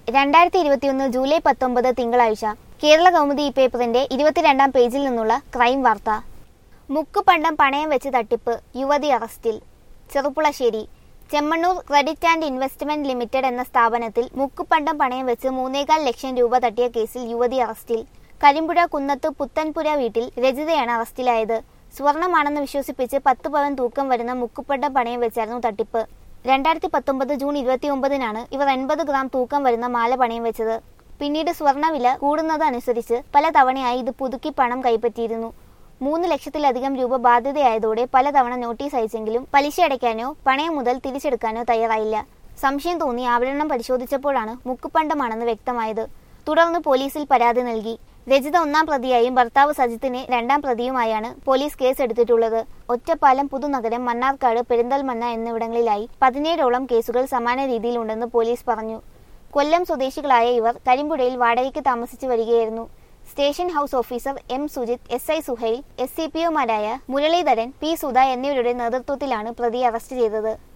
രണ്ടായിരത്തി ഇരുപത്തിയൊന്ന് ജൂലൈ പത്തൊമ്പത് തിങ്കളാഴ്ച കേരള കൗമുദി ഈ പേപ്പറിന്റെ ഇരുപത്തിരണ്ടാം പേജിൽ നിന്നുള്ള ക്രൈം വാർത്ത മുക്കുപണ്ടം പണയം വെച്ച് തട്ടിപ്പ് യുവതി അറസ്റ്റിൽ Cherpulassery Chemmanur credit and investment limited എന്ന സ്ഥാപനത്തിൽ മുക്കുപണ്ടം പണയം വെച്ച് മൂന്നേകാൽ ലക്ഷം രൂപ തട്ടിയ കേസിൽ യുവതി അറസ്റ്റിൽ കരിമ്പുഴ കുന്നത്ത് പുത്തൻപുര വീട്ടിൽ രജിതയാണ് അറസ്റ്റിലായത് സ്വർണമാണെന്ന് വിശ്വസിപ്പിച്ച് പത്ത് പവൻ തൂക്കം വരുന്ന മുക്കുപണ്ടം പണയം വെച്ചായിരുന്നു തട്ടിപ്പ് രണ്ടായിരത്തി പത്തൊമ്പത് ജൂൺ ഇരുപത്തിയൊമ്പതിനാണ് ഇവർ എൺപത് ഗ്രാം തൂക്കം വരുന്ന മാല പണയം വെച്ചത് പിന്നീട് സ്വർണ്ണവില കൂടുന്നതനുസരിച്ച് പല തവണയായി ഇത് പുതുക്കി പണം കൈപ്പറ്റിയിരുന്നു മൂന്ന് ലക്ഷത്തിലധികം രൂപ ബാധ്യതയായതോടെ പലതവണ നോട്ടീസ് അയച്ചെങ്കിലും പലിശ അടയ്ക്കാനോ പണയം മുതൽ തിരിച്ചെടുക്കാനോ തയ്യാറായില്ല സംശയം തോന്നി ആവരണം പരിശോധിച്ചപ്പോഴാണ് മുക്കുപണ്ടമാണെന്ന് വ്യക്തമായത് തുടർന്ന് പോലീസിൽ പരാതി നൽകി രജിത ഒന്നാം പ്രതിയായും ഭർത്താവ് സജിത്തിനെ രണ്ടാം പ്രതിയുമായാണ് പോലീസ് കേസ് എടുത്തിട്ടുള്ളത് ഒറ്റപ്പാലം പുതുനഗരം മണ്ണാർക്കാട് പെരിന്തൽമണ്ണ എന്നിവിടങ്ങളിലായി പതിനേഴോളം കേസുകൾ സമാന രീതിയിലുണ്ടെന്ന് പോലീസ് പറഞ്ഞു കൊല്ലം സ്വദേശികളായ ഇവർ കരിമ്പുഴയിൽ വാടകയ്ക്ക് താമസിച്ചു വരികയായിരുന്നു station house officer M Sujith S I Suhail S C P ഒമാരായ മുരളീധരൻ പി സുധ എന്നിവരുടെ നേതൃത്വത്തിലാണ് പ്രതിയെ അറസ്റ്റ് ചെയ്തത്